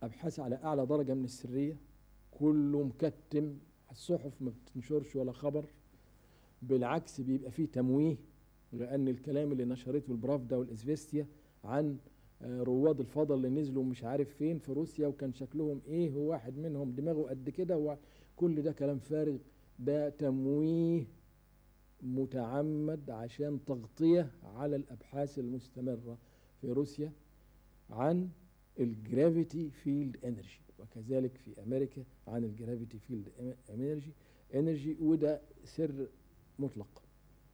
أبحاث على أعلى درجة من السرية كله مكتم الصحف ما بتنشرش ولا خبر بالعكس بيبقى فيه تمويه لأن الكلام اللي نشرته البرافدا والإسفيستيا عن آه، رواد الفضل اللي نزلوا مش عارف فين في روسيا وكان شكلهم ايه وواحد منهم دماغه قد كده وكل ده كلام فارغ ده تمويه متعمد عشان تغطية على الأبحاث المستمرة في روسيا عن الجرافيتي فيلد انرجي وكذلك في امريكا عن الجرافيتي فيلد انرجي انرجي وده سر مطلق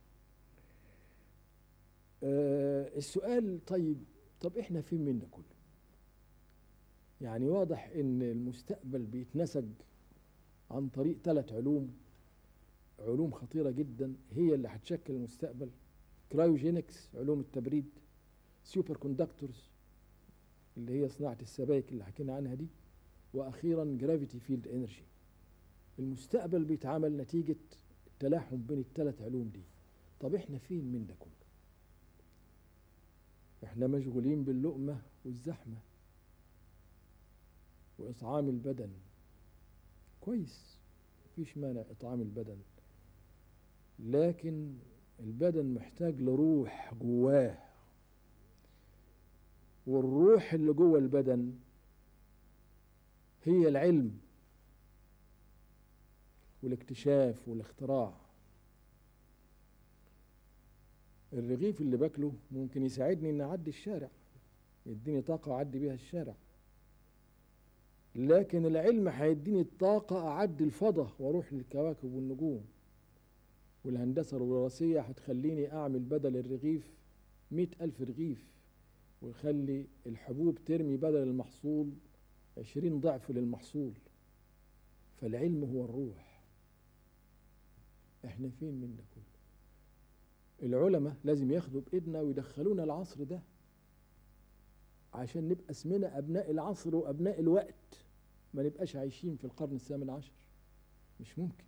آه السؤال طيب طب احنا فين من ده كله يعني واضح ان المستقبل بيتنسج عن طريق ثلاث علوم علوم خطيرة جدا هي اللي هتشكل المستقبل كرايوجينكس علوم التبريد سوبر كوندكتورز اللي هي صناعة السبائك اللي حكينا عنها دي وأخيرا جرافيتي فيلد انرجي المستقبل بيتعمل نتيجة التلاحم بين الثلاث علوم دي طب احنا فين من ده كله احنا مشغولين باللقمة والزحمة وإطعام البدن كويس مفيش مانع إطعام البدن لكن البدن محتاج لروح جواه والروح اللي جوه البدن هي العلم والاكتشاف والاختراع الرغيف اللي باكله ممكن يساعدني ان اعدي الشارع يديني طاقة اعدي بيها الشارع لكن العلم هيديني الطاقة اعدي الفضاء واروح للكواكب والنجوم والهندسة الوراثية هتخليني اعمل بدل الرغيف مئة الف رغيف ويخلي الحبوب ترمي بدل المحصول عشرين ضعف للمحصول فالعلم هو الروح احنا فين من ده كله العلماء لازم ياخدوا بايدنا ويدخلونا العصر ده عشان نبقى اسمنا ابناء العصر وابناء الوقت ما نبقاش عايشين في القرن الثامن عشر مش ممكن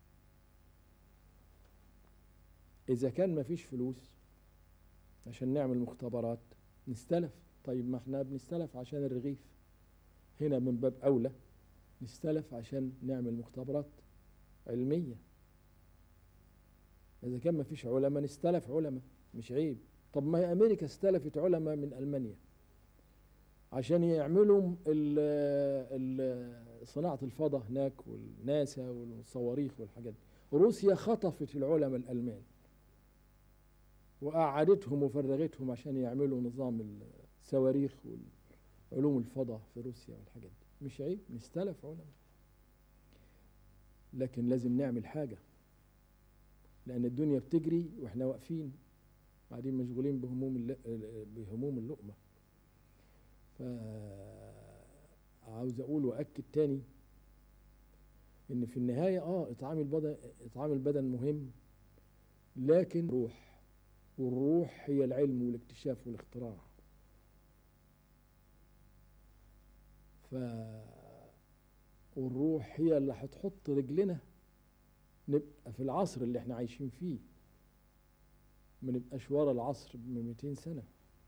اذا كان ما فيش فلوس عشان نعمل مختبرات نستلف طيب ما احنا بنستلف عشان الرغيف هنا من باب اولى نستلف عشان نعمل مختبرات علميه اذا كان ما فيش علماء نستلف علماء مش عيب طب ما هي امريكا استلفت علماء من المانيا عشان يعملوا ال ال صناعه الفضاء هناك والناسا والصواريخ والحاجات دي روسيا خطفت العلماء الالمان وقعدتهم وفرغتهم عشان يعملوا نظام الصواريخ وعلوم الفضاء في روسيا والحاجات دي مش عيب نستلف علماء لكن لازم نعمل حاجة لأن الدنيا بتجري وإحنا واقفين قاعدين مشغولين بهموم بهموم اللقمة فعاوز أقول وأكد تاني إن في النهاية آه إطعام البدن إطعام البدن مهم لكن روح والروح هي العلم والاكتشاف والاختراع ف والروح هي اللي هتحط رجلنا نبقى في العصر اللي احنا عايشين فيه ما نبقاش ورا العصر ب 200 سنة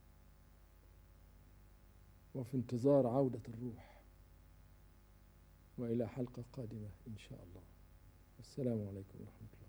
وفي انتظار عودة الروح وإلى حلقة قادمة إن شاء الله السلام عليكم ورحمة الله